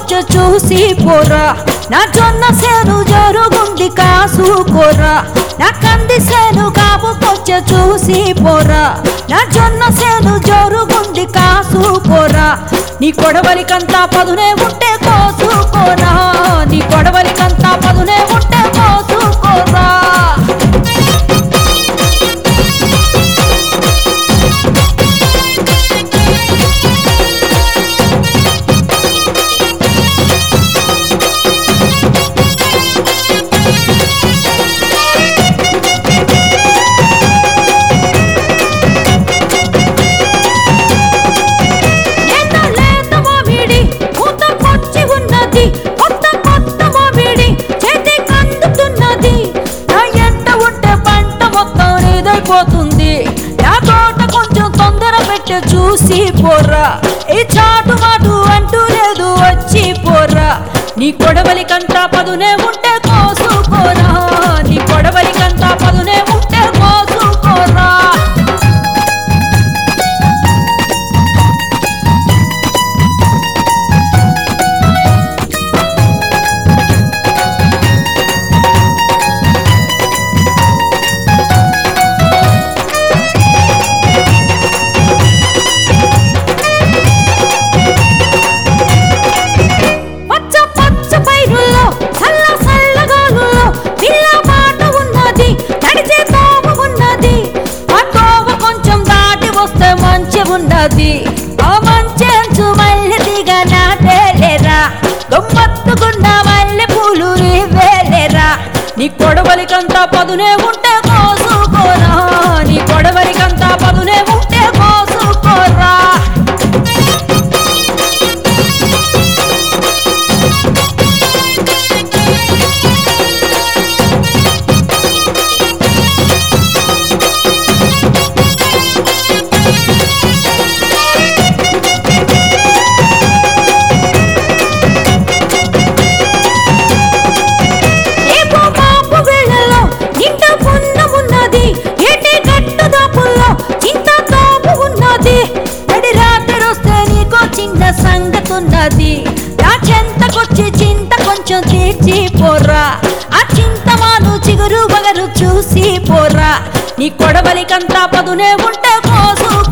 కొంచెం చూసి పోరా నా జొన్న సేను జరుగుంది కాసుకోరా నా కంది సేను కాపు కొంచెం చూసి పోరా నా జొన్న సేను జరుగుంది కాసుకోరా నీ కొడవలికంతా పదునే ఉంటే కోసుకోరా నీ కొడవలికంతా పదునే ఉంటే కోసుకోరా లేత లేత మామిడి పూత పొచ్చి ఉన్నది కొత్త కొత్త మామిడి చేతి కందుతున్నది నా ఎంట ఉంటే పంట మొత్తం నీదైపోతుంది నా తోట కొంచెం తొందర పెట్టి చూసి పోరా ఈ చాటు మాటు అంటూ లేదు వచ్చి పోరా నీ కొడవలికంతా పదునే ఉంటే కోసుకోరా నీ కొడవలికంతా పదునే ఉంటే కోసుకోరా పచ్చ పచ్చ పైరుల్లో చల్ల చల్లగాలుల్లో పిల్ల మాట ఉన్నది నడిచే తోవ ఉన్నది ఆ తోవ కొంచెం దాటి వస్తే మంచి ఉన్నది ఆ మంచి అంచు మల్లె దిగ నాటేలేరా గమ్మత్తుకున్న మల్లె పూలు వేలేరా నీ కొడవలికంతా పదునే ఉంటే కోసుకోరా నీ కొడవలికంతా పదునే ఉంటే కోసుకోరా రేపు మాపు వేళలో నిండా పున్నమున్నది ఏటి గట్టు దాపుల్లో చింత తోపు ఉన్నది తడి రాత్రి వస్తే నీకో చిన్న సంగతున్నది నా చెంతకొచ్చి చింత కొంచెం తీర్చి పోరా ఆ చింతమాను చిగురు బగరు చూసి పోరా నీ కొడవలికంతా పదునే ఉంటే కోసు